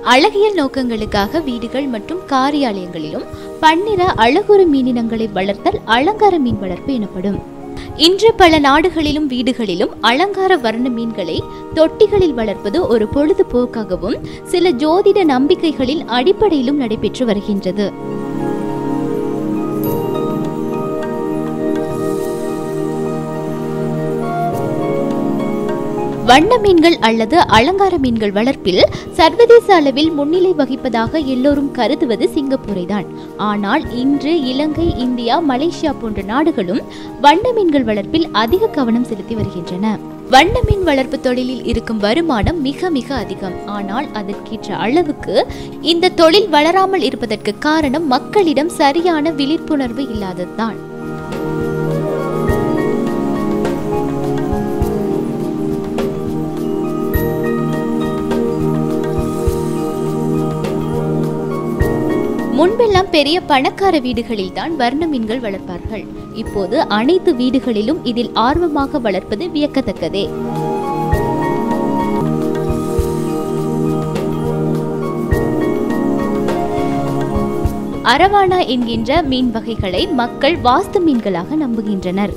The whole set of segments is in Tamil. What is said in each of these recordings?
அழகியல் நோக்கங்களுக்காக வீடுகள் மற்றும் காரியாலயங்களிலும் பன்னிற அழகுறு மீனினங்களை வளர்த்தல் அலங்கார மீன் வளர்ப்பு எனப்படும் இன்று பல நாடுகளிலும் வீடுகளிலும் அலங்கார வர்ண மீன்களை தொட்டிகளில் வளர்ப்பது ஒரு பொழுதுபோக்காகவும் சில ஜோதிட நம்பிக்கைகளின் அடிப்படையிலும் நடைபெற்று வருகின்றது வண்ண மீன்கள் அல்லது அலங்கார மீன்கள் வளர்ப்பில் சர்வதேச அளவில் முன்னிலை வகிப்பதாக எல்லோரும் கருதுவது சிங்கப்பூரை தான் ஆனால் இன்று இலங்கை இந்தியா மலேசியா போன்ற நாடுகளும் வண்ண மீன்கள் வளர்ப்பில் அதிக கவனம் செலுத்தி வருகின்றன வண்ண மீன் வளர்ப்பு தொழிலில் இருக்கும் வருமானம் மிக மிக அதிகம் ஆனால் அதற்கேற்ற அளவுக்கு இந்த தொழில் வளராமல் இருப்பதற்கு காரணம் மக்களிடம் சரியான விழிப்புணர்வு இல்லாததுதான் முன்பெல்லாம் பெரிய பணக்கார வீடுகளில் தான் வர்ண மீன்கள் வளர்ப்பார்கள் இப்போது அனைத்து வீடுகளிலும் இதில் ஆர்வமாக வளர்ப்பது வியக்கத்தக்கதே அரவானா என்கின்ற மீன் வகைகளை மக்கள் வாஸ்து மீன்களாக நம்புகின்றனர்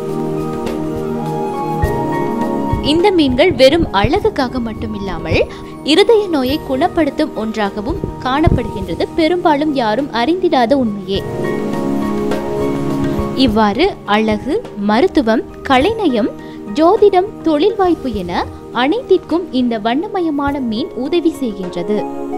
இந்த மீன்கள் வெறும் அழகுக்காக மட்டுமில்லாமல் இருதய நோயை குணப்படுத்தும் ஒன்றாகவும் காணப்படுகின்றது பெரும்பாலும் யாரும் அறிந்திடாத உண்மையே இவ்வாறு அழகு மருத்துவம் கலைநயம் ஜோதிடம் தொழில் வாய்ப்பு என அனைத்திற்கும் இந்த வண்ணமயமான மீன் உதவி செய்கின்றது